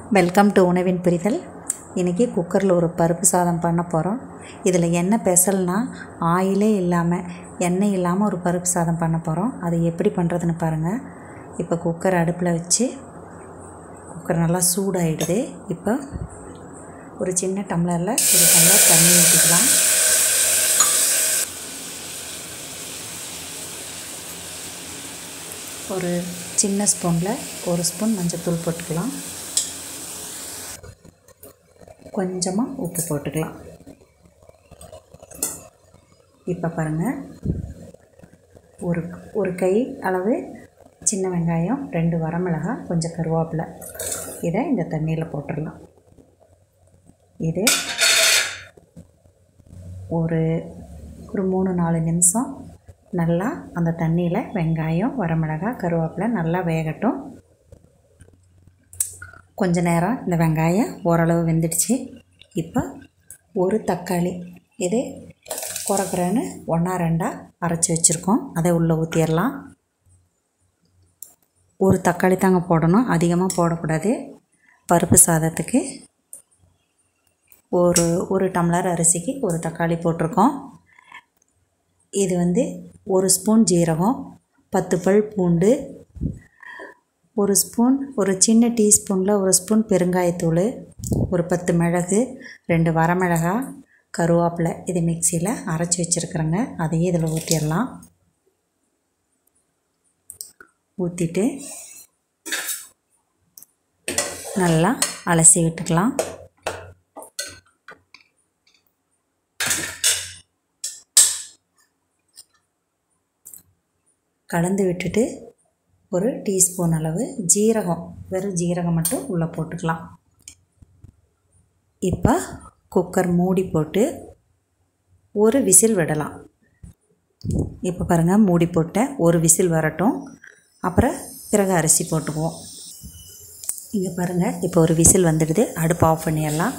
welcome to உணவின் புரிதல் இன்றைக்கி குக்கரில் ஒரு பருப்பு சாதம் பண்ண போகிறோம் இதில் என்ன பெசல்னா ஆயிலே இல்லாமல் எண்ணெய் இல்லாமல் ஒரு பருப்பு சாதம் பண்ண போகிறோம் அது எப்படி பண்ணுறதுன்னு பாருங்கள் இப்போ குக்கர் அடுப்பில் வச்சு குக்கர் நல்லா சூடாயிடுது இப்போ ஒரு சின்ன டம்ளரில் ஒரு டம்ளர் தண்ணி ஊற்றிக்கலாம் ஒரு சின்ன ஸ்பூனில் ஒரு ஸ்பூன் மஞ்சள்தூள் போட்டுக்கலாம் கொஞ்சமாக உப்பு போட்டுக்கலாம் இப்போ பாருங்கள் ஒரு ஒரு கை அளவு சின்ன வெங்காயம் ரெண்டு வரமிளகாய் கொஞ்சம் கருவேப்பிலை இதை இந்த தண்ணியில் போட்டுடலாம் இது ஒரு ஒரு மூணு நாலு நிமிஷம் நல்லா அந்த தண்ணியில் வெங்காயம் வரமிளகாய் கருவேப்பிலை நல்லா வேகட்டும் கொஞ்ச நேரம் இந்த வெங்காயம் ஓரளவு வெந்துடுச்சு இப்போ ஒரு தக்காளி இது குறக்குறன்னு ஒன்றா ரெண்டாக அரைச்சி வச்சுருக்கோம் அதை உள்ளே ஊற்றிடலாம் ஒரு தக்காளி தாங்க போடணும் அதிகமாக போடக்கூடாது பருப்பு சாதத்துக்கு ஒரு ஒரு டம்ளர் அரிசிக்கு ஒரு தக்காளி போட்டிருக்கோம் இது வந்து ஒரு ஸ்பூன் ஜீரகம் பத்து பல் பூண்டு ஒரு ஸ்பூன் ஒரு சின்ன டீஸ்பூனில் ஒரு ஸ்பூன் பெருங்காயத்தூள் ஒரு பத்து மிளகு ரெண்டு வரமிளகாய் கருவேப்பிலை இது மிக்சியில் அரைச்சி வச்சுருக்குறேங்க அதையே இதில் ஊற்றிடலாம் ஊற்றிட்டு நல்லா அலசி விட்டுக்கலாம் கலந்து விட்டுட்டு ஒரு டீஸ்பூன் அளவு ஜீரகம் வெறும் ஜீரகம் மட்டும் உள்ளே போட்டுக்கலாம் இப்போ குக்கர் மூடி போட்டு ஒரு விசில் விடலாம் இப்போ பாருங்கள் மூடி போட்டேன் ஒரு விசில் வரட்டும் அப்புறம் பிறகு அரிசி போட்டுக்குவோம் இங்கே பாருங்கள் இப்போ ஒரு விசில் வந்துடுது அடுப்பு ஆஃப் பண்ணிடலாம்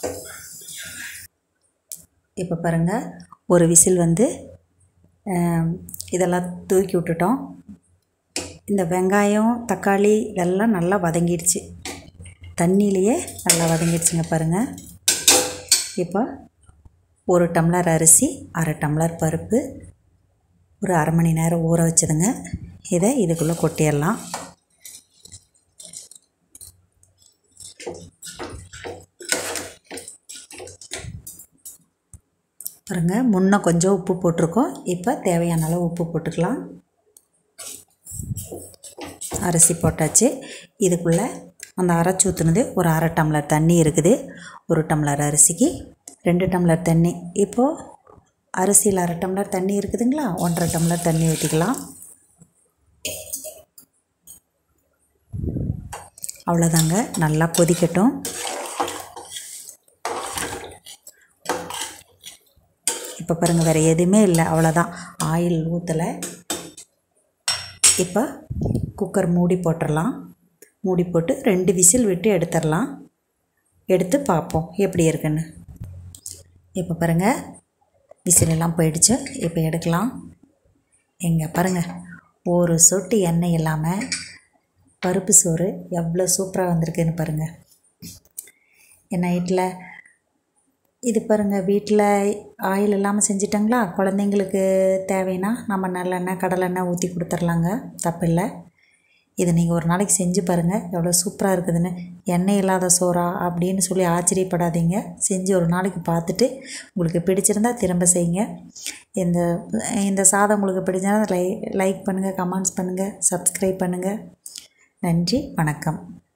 இப்போ பாருங்கள் ஒரு விசில் வந்து இதெல்லாம் தூக்கி விட்டுட்டோம் இந்த வெங்காயம் தக்காளி இதெல்லாம் நல்லா வதங்கிடுச்சு தண்ணியிலையே நல்லா வதங்கிடுச்சுங்க பாருங்கள் இப்போ ஒரு டம்ளர் அரிசி அரை டம்ளர் பருப்பு ஒரு அரை மணி நேரம் ஊற வச்சதுங்க இதை இதுக்குள்ளே கொட்டிடலாம் பாருங்க முன்ன கொஞ்சம் உப்பு போட்டிருக்கோம் இப்போ தேவையான அளவு உப்பு போட்டுக்கலாம் அரிசி போட்டாச்சு இதுக்குள்ளே அந்த அரைச்சி ஊற்றுனது ஒரு அரை டம்ளர் தண்ணி இருக்குது ஒரு டம்ளர் அரிசிக்கு ரெண்டு டம்ளர் தண்ணி இப்போது அரிசியில் அரை டம்ளர் தண்ணி இருக்குதுங்களா ஒன்றரை டம்ளர் தண்ணி ஊற்றிக்கலாம் அவ்வளோதாங்க நல்லா கொதிக்கட்டும் இப்போ பாருங்கள் வேறு எதுவுமே இல்லை அவ்வளோதான் ஆயில் ஊற்றலை இப்போ குக்கர் மூடி போட்டுடலாம் மூடி போட்டு ரெண்டு விசில் விட்டு எடுத்துடலாம் எடுத்து பார்ப்போம் எப்படி இருக்குன்னு இப்போ பாருங்கள் விசிலெல்லாம் போயிடுச்சு இப்போ எடுக்கலாம் எங்கே பாருங்கள் ஒரு சொட்டு எண்ணெய் இல்லாமல் பருப்பு சோறு எவ்வளோ சூப்பராக வந்திருக்குன்னு பாருங்கள் என் நைட்டில் இது பாருங்கள் வீட்டில் ஆயில் இல்லாமல் செஞ்சிட்டங்களா குழந்தைங்களுக்கு தேவைன்னா நம்ம நல்லெண்ணெய் கடலெண்ணெய் ஊற்றி கொடுத்துர்லாங்க தப்பில்லை இதை நீங்கள் ஒரு நாளைக்கு செஞ்சு பாருங்கள் எவ்வளோ சூப்பராக இருக்குதுன்னு எண்ணெய் இல்லாத சோறா அப்படின்னு சொல்லி ஆச்சரியப்படாதீங்க செஞ்சு ஒரு நாளைக்கு பார்த்துட்டு உங்களுக்கு பிடிச்சிருந்தா திரும்ப செய்யுங்க இந்த இந்த சாதம் உங்களுக்கு பிடிச்சிருந்தா லை லைக் பண்ணுங்கள் கமெண்ட்ஸ் பண்ணுங்கள் சப்ஸ்கிரைப் பண்ணுங்கள் நன்றி வணக்கம்